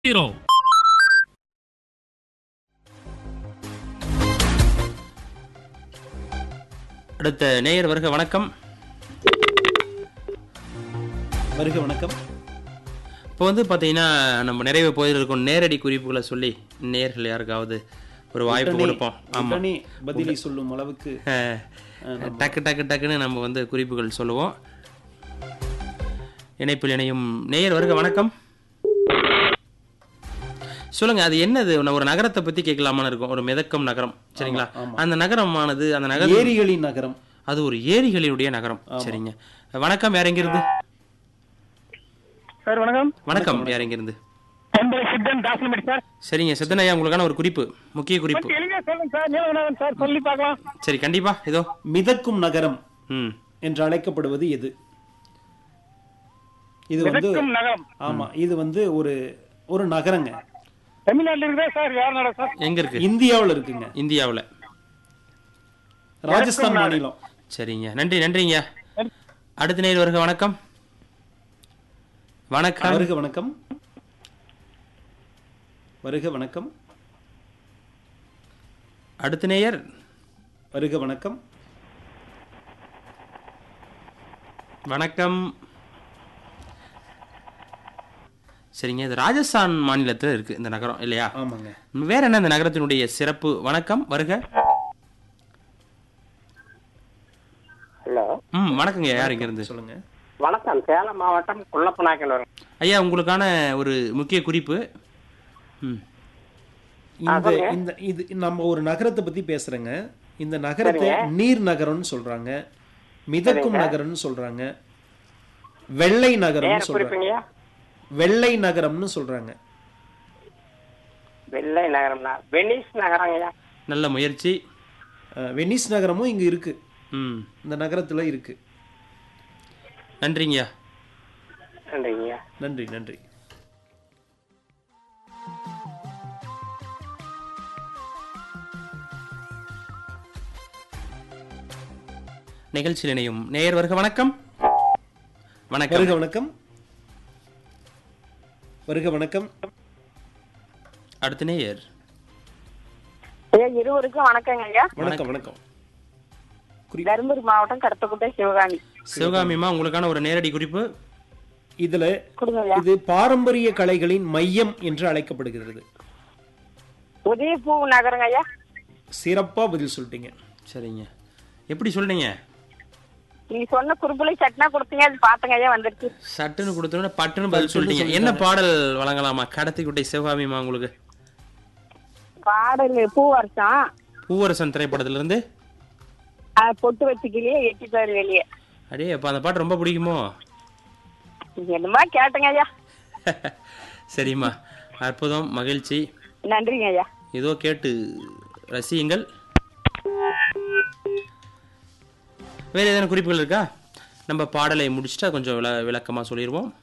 zero அடுத்த நேயர் வருக வணக்கம் வருக வணக்கம் இப்போ வந்து பார்த்தீங்கன்னா நம்ம நிறைவு போயிட்டு இருக்கோம் நேரடி குறிப்புகளை சொல்லி நேயர்கள் யாருக்காவது ஒரு வாய்ப்பு உடனே- கொடுப்போம் ஆமாம் உடனே பதிலை சொல்லும் அளவுக்கு டக்கு டக்கு டக்குன்னு நம்ம வந்து குறிப்புகள் சொல்லுவோம் இணைப்பில் இணையும் நேயர் வருக வணக்கம் சொல்லுங்க அது என்னது நான் ஒரு நகரத்தை பத்தி கேட்கலாமான்னு இருக்கும் ஒரு மிதக்கும் நகரம் சரிங்களா அந்த நகரமானது அந்த நகரம் ஏரிகளின் நகரம் அது ஒரு ஏரிகளினுடைய நகரம் சரிங்க வணக்கம் யார் எங்கிருந்து சார் வணக்கம் வணக்கம் யார் எங்கிருந்து என்பது சித்தன் தாசிமடி சார் சரிங்க சித்தனையா உங்களுக்கான ஒரு குறிப்பு முக்கிய குறிப்பு கொஞ்சம் எளிமையா சொல்லுங்க சார் நீலகண்டன் சார் சொல்லி பார்க்கலாம் சரி கண்டிப்பா இதோ மிதக்கும் நகரம் ம் என்று அழைக்கப்படுவது எது இது வந்து மிதக்கும் நகரம் ஆமா இது வந்து ஒரு ஒரு நகரங்க தமிழ்நாட்டில் இருக்குதா சார் வேற நாடா சார் எங்க இருக்கு இந்தியாவுல இருக்குங்க இந்தியாவுல ராஜஸ்தான் மாநிலம் சரிங்க நன்றி நன்றிங்க அடுத்த நேர் வருக வணக்கம் வணக்கம் வருக வணக்கம் வருக வணக்கம் அடுத்த நேயர் வருக வணக்கம் வணக்கம் சரிங்க இது ராஜஸ்தான் மாநிலத்தில் இருக்கு இந்த நகரம் இல்லையா ஆமாங்க வேற என்ன இந்த நகரத்தினுடைய சிறப்பு வணக்கம் வருக ஹலோ ம் வணக்கங்க யார் இங்க இருந்து சொல்லுங்க வணக்கம் சேலம் மாவட்டம் குள்ளப்பநாயக்கன் வரும் ஐயா உங்களுக்கான ஒரு முக்கிய குறிப்பு ம் இந்த இந்த இது நம்ம ஒரு நகரத்தை பத்தி பேசுறேங்க இந்த நகரத்தை நீர் நகரம்னு சொல்றாங்க மிதக்கும் நகரம்னு சொல்றாங்க வெள்ளை நகரம்னு பேரை சொல்றாங்க குறிப்பீங்கய்யா வெள்ளை நகரம்னு சொல்றாங்க வெள்ளை நகரம்னா வெனிஸ் நகரங்கய்யா நல்ல முயற்சி அஹ், வெனிஸ் நகரமும் இங்க இருக்கு ம் இந்த நகரத்துல இருக்கு நன்றிங்கய்யா நன்றிங்கய்யா நன்றி நன்றி நிகழ்ச்சியில் இணையும் நேயர் வருக வணக்கம் வணக்கம் வருக வணக்கம் வருக வணக்கம் அடுத்த நேயர் ஐயா இருவருக்கும் வணக்கங்க ஐயா வணக்கம் வணக்கம் தருமபுரி மாவட்டம் கருத்தக்குட்டை சிவகாமி சிவகாமிமா உங்களுக்கான ஒரு நேரடி குறிப்பு இதுல கொடுங்க ஐயா இது பாரம்பரிய கலைகளின் மையம் என்று அழைக்கப்படுகிறது உதயபூ நகரங்க ஐயா சிறப்பா பதில் சொல்லிட்டீங்க சரிங்க எப்படி சொல்றீங்க நீங்க சொன்ன குறிப்புல சட்னா கொடுத்தீங்க அது பாத்தங்க ஐயா வந்துருச்சு சட்டுன்னு கொடுத்தோன்னே பட்டுன்னு பதில் சொல்லிட்டீங்க என்ன பாடல் வழங்கலாமா கடத்திக்குட்டை சிவகாமிமா உங்களுக்கு பாடல் பூ வருஷம் பூவரசன் திரைப்படத்திலிருந்து அது பொட்டு வச்சுக்கிலேயே எட்டி பேர் வெளியே அடே அப்ப அந்த பாட்டு ரொம்ப பிடிக்குமோ என்னமா கேட்டங்க ஐயா சரிம்மா அற்புதம் மகிழ்ச்சி நன்றிங்க ஐயா ஏதோ கேட்டு ரசியுங்கள் வேற ஏதேனும் குறிப்புகள் இருக்கா நம்ம பாடலை முடிச்சுட்டா கொஞ்சம் விள விளக்கமாக சொல்லிடுவோம்